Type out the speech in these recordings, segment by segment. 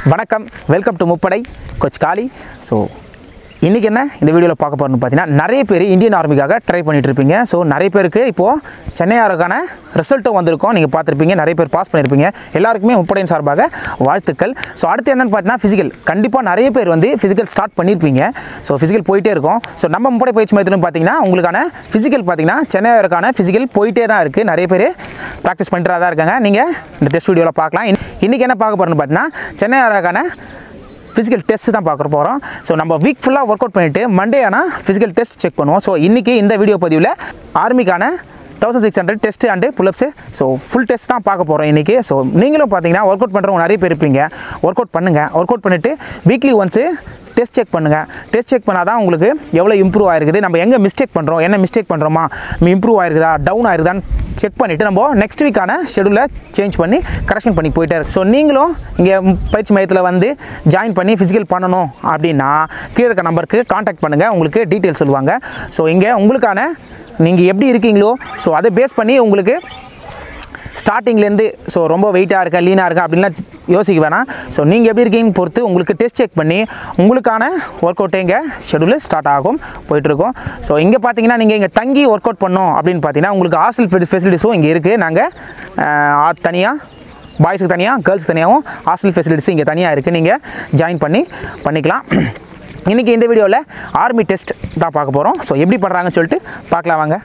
வணக்கம் welcome to Muppadai coach Kali so இன்றைக்கி என்ன இந்த வீடியோவில் பார்க்க போகிறோம்னு பார்த்தீங்கன்னா நிறைய பேர் இந்தியன் ஆர்மிக்காக ட்ரை பண்ணிட்டு இருப்பீங்க ஸோ நிறைய பேருக்கு இப்போது சென்னை ஆருக்கான ரிசல்ட்டும் வந்திருக்கும் நீங்கள் பார்த்துருப்பீங்க நிறைய பேர் பாஸ் பண்ணியிருப்பீங்க எல்லாருக்குமே முப்படையின் சார்பாக வாழ்த்துக்கள் ஸோ அடுத்து என்னென்னு பார்த்தீங்கன்னா ஃபிசிக்கல் கண்டிப்பாக நிறைய பேர் வந்து ஃபிசிக்கல் ஸ்டார்ட் பண்ணியிருப்பீங்க ஸோ ஃபிசிக்கல் போயிட்டே இருக்கும் ஸோ நம்ம முப்படை பயிற்சி மையத்திலும் பார்த்தீங்கன்னா உங்களுக்கான ஃபிசிக்கல் பார்த்தீங்கன்னா சென்னை ஆருக்கான ஃபிசிக்கல் போயிட்டே தான் இருக்குது நிறைய பேர் ப்ராக்டிஸ் பண்ணிட்டு தான் இருக்காங்க நீங்கள் இந்த டெஸ்ட் வீடியோவில் பார்க்கலாம் இன்றைக்கி என்ன பார்க்க போகிறோம்னு பார்த்தீங்கன்னா சென்னை ஆருக்கான ஃபிசிக்கல் டெஸ்ட் தான் பார்க்க போகிறோம் ஸோ நம்ம வீக் ஃபுல்லாக ஒர்க் அவுட் பண்ணிவிட்டு மண்டே ஆனால் ஃபிசிக்கல் டெஸ்ட் செக் பண்ணுவோம் ஸோ இன்றைக்கி இந்த வீடியோ பதிவில் ஆர்மிக்கான thousand six hundred test and pullups so full test தான் பார்க்க போகிறோம் இன்றைக்கி ஸோ நீங்களும் பார்த்தீங்கன்னா ஒர்க் அவுட் பண்ணுறவங்க நிறைய பேர் இருப்பீங்க ஒர்க் அவுட் பண்ணுங்கள் ஒர்க் அவுட் பண்ணிவிட்டு வீக்லி ஒன்ஸு டெஸ்ட் செக் பண்ணுங்கள் டெஸ்ட் செக் பண்ணால் தான் உங்களுக்கு எவ்வளோ இம்ப்ரூவ் ஆயிருக்குது நம்ம எங்கே மிஸ்டேக் பண்ணுறோம் என்ன மிஸ்டேக் பண்ணுறோமா இம்ப்ரூவ் ஆயிருக்குதா டவுன் ஆயிருக்குதான்னு செக் பண்ணிவிட்டு நம்ம நெக்ஸ்ட் வீக்கான ஷெடியூலை சேஞ்ச் பண்ணி கரெக்ஷன் பண்ணி போயிட்டே இருக்கு ஸோ நீங்களும் இங்கே பயிற்சி மையத்தில் வந்து ஜாயின் பண்ணி ஃபிசிக்கல் பண்ணணும் அப்படின்னா கீழே இருக்க நம்பருக்கு காண்டாக்ட் பண்ணுங்கள் உங்களுக்கு டீட்டெயில் சொல்லுவாங்க ஸோ இங்கே உங்களுக்கான நீங்கள் எப்படி இருக்கீங்களோ ஸோ அதை பேஸ் பண்ணி உங்களுக்கு ஸ்டார்டிங்லேருந்து ஸோ ரொம்ப வெயிட்டாக இருக்கா லீனாக இருக்கா அப்படின்லாம் யோசிக்க வேணாம் ஸோ நீங்கள் எப்படி இருக்கீங்கன்னு பொறுத்து உங்களுக்கு டெஸ்ட் செக் பண்ணி உங்களுக்கான ஒர்க் அவுட்டே இங்கே ஷெடியூல் ஸ்டார்ட் ஆகும் போயிட்டுருக்கோம் ஸோ இங்கே பார்த்தீங்கன்னா நீங்கள் இங்கே தங்கி ஒர்க் அவுட் பண்ணோம் அப்படின்னு பார்த்தீங்கன்னா உங்களுக்கு ஹாஸ்டல் ஃபெசிலிட்டிஸும் இங்கே இருக்குது நாங்கள் தனியாக பாய்ஸுக்கு தனியாக கேர்ள்ஸுக்கு தனியாகவும் ஹாஸ்டல் ஃபெசிலிட்டிஸ் இங்கே தனியாக இருக்குது நீங்கள் ஜாயின் பண்ணி பண்ணிக்கலாம் இன்றைக்கி இந்த வீடியோவில் ஆர்மி டெஸ்ட் தான் பார்க்க போகிறோம் ஸோ எப்படி பண்ணுறாங்கன்னு சொல்லிட்டு பார்க்கலாம் வாங்க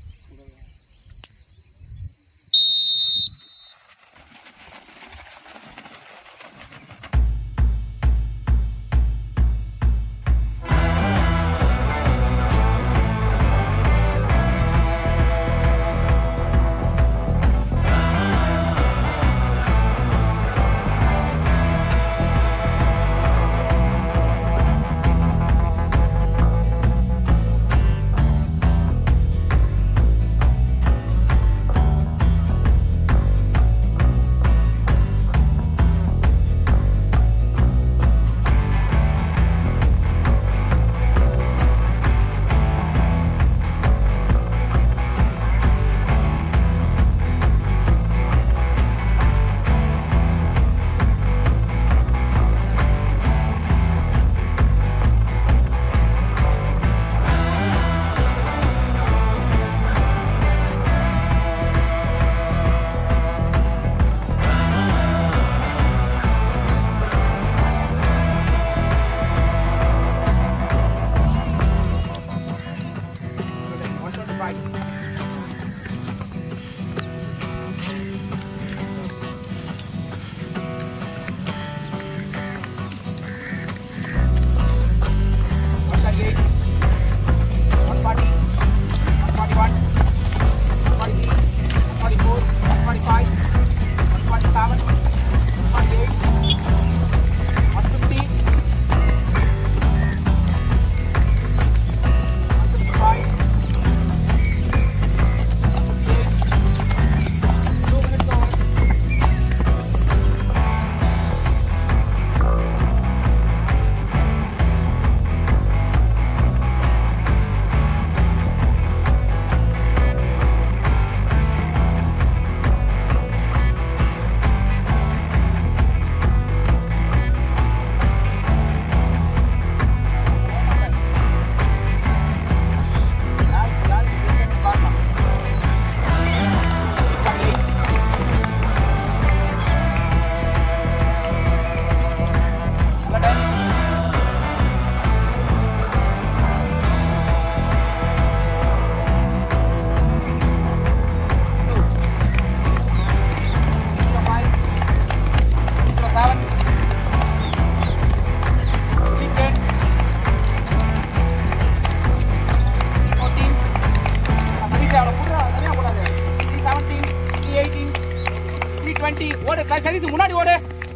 டுவெண்ட்டி ஓடு சர்வீஸ் முன்னாடி ஓடு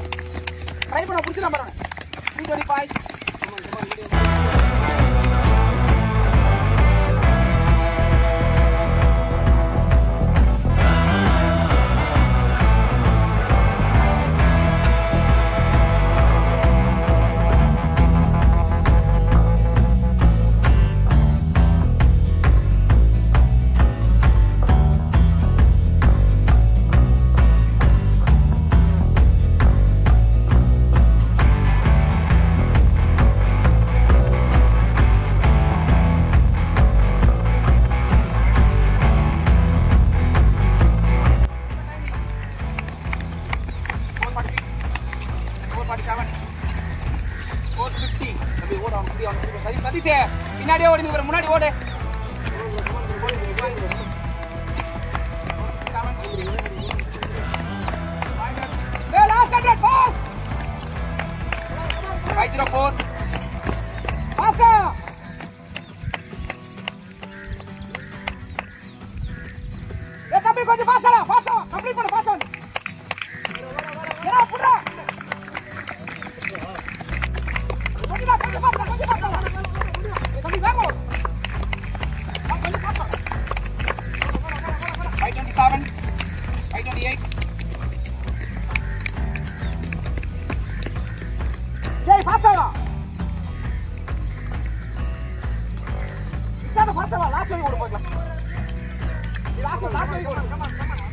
ட்ரை பண்ண பிடிச்சிடலாம் பாருங்க த்ரீ டுவெண்ட்டி ஃபைவ் அவனுக்கு புடி, அவனுக்கு புடி. சதீஷ், சதீஷே, பின்னாடியே ஓடி நீ முன்னாடி ஓடு Hey, last hundred, fast! Five zero four. Faster! ஏய் தம்பி கொஞ்சம் பாசடா பாசா கம்ப்ளீட் பண்ணு பாசா ஏடா புடா கொஞ்சம் கொஞ்சம் பாசா கொஞ்சம் பாசா ஏய் தம்பி வாங்க வா கொஞ்சம் பாசா 527 528 ஏய் பாசடா இதான பாசடா லாஸ்ட் வரை ஓடு போய்க்கலாம் Last one, last one, come on, come on, come on.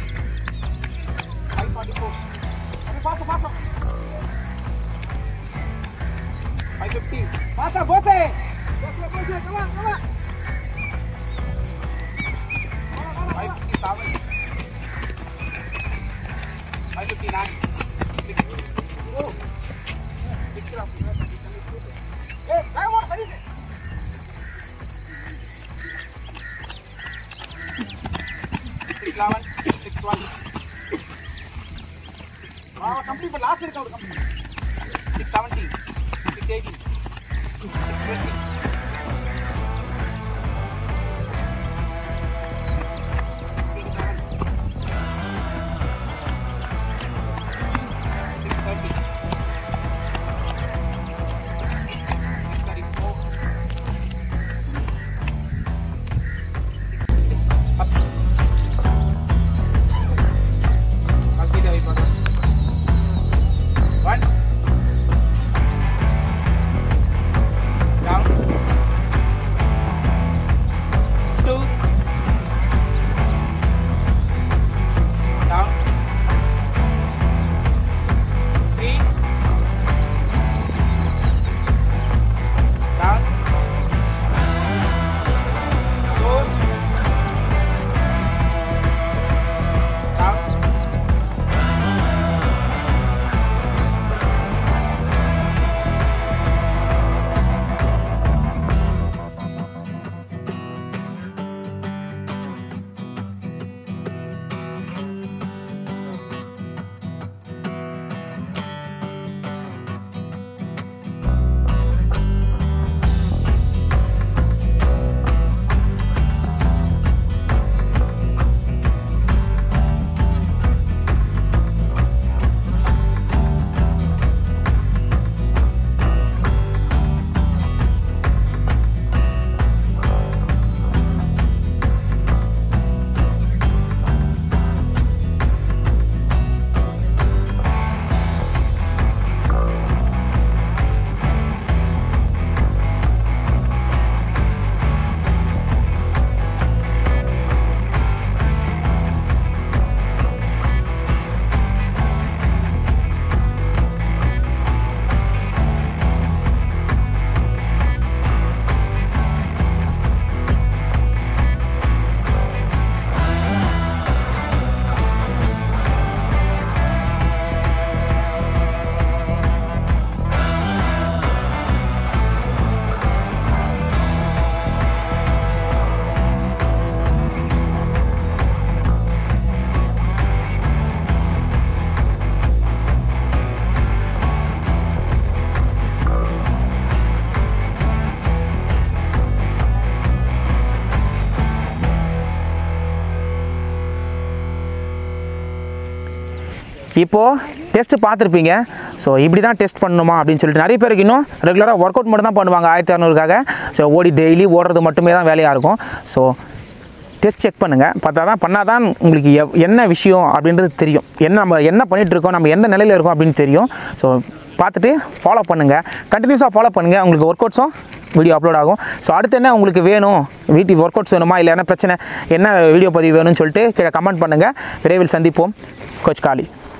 Five forty-four. Come faster, faster. Five fifty. Faster, both. Faster, both. Come on, come on. Five fifty-seven. Five fifty-nine. Six. Go. Six it up. Hey, come on, hurry. six eleven, six twelve. Ah, complete, but last year count complete. Six seventeen, six eighteen, six twenty. Six thirty. Six thirty-four. Up. Complete away from One. Down. Two. Down. Three. Down. Four. Down. இப்போது test பார்த்துருப்பீங்க so இப்படி தான் test பண்ணணுமா அப்படின்னு சொல்லிட்டு நிறைய பேருக்கு இன்னும் ரெகுலராக ஒர்க் அவுட் மட்டும் தான் பண்ணுவாங்க ஆயிரத்தி இரநூறுக்காக ஸோ ஓடி டெய்லி ஓடுறது மட்டுமே தான் வேலையாக இருக்கும் ஸோ டெஸ்ட் செக் பண்ணுங்கள் பார்த்தா தான் பண்ணால் தான் உங்களுக்கு எவ் என்ன விஷயம் அப்படின்றது தெரியும் என்ன நம்ம என்ன பண்ணிட்டு இருக்கோம் நம்ம எந்த நிலையில் இருக்கோம் அப்படின்னு தெரியும் ஸோ பார்த்துட்டு ஃபாலோ பண்ணுங்கள் கண்டினியூஸாக ஃபாலோ பண்ணுங்கள் உங்களுக்கு ஒர்க் அவுட்ஸும் வீடியோ அப்லோட் ஆகும் ஸோ அடுத்து என்ன உங்களுக்கு வேணும் வீட்டுக்கு ஒர்க் அவுட்ஸ் வேணுமா இல்லை என்ன பிரச்சனை என்ன வீடியோ பதிவு வேணும்னு சொல்லிட்டு கீழே கமெண்ட் பண்ணுங்கள் விரைவில் சந்திப்போம் கோச் காளி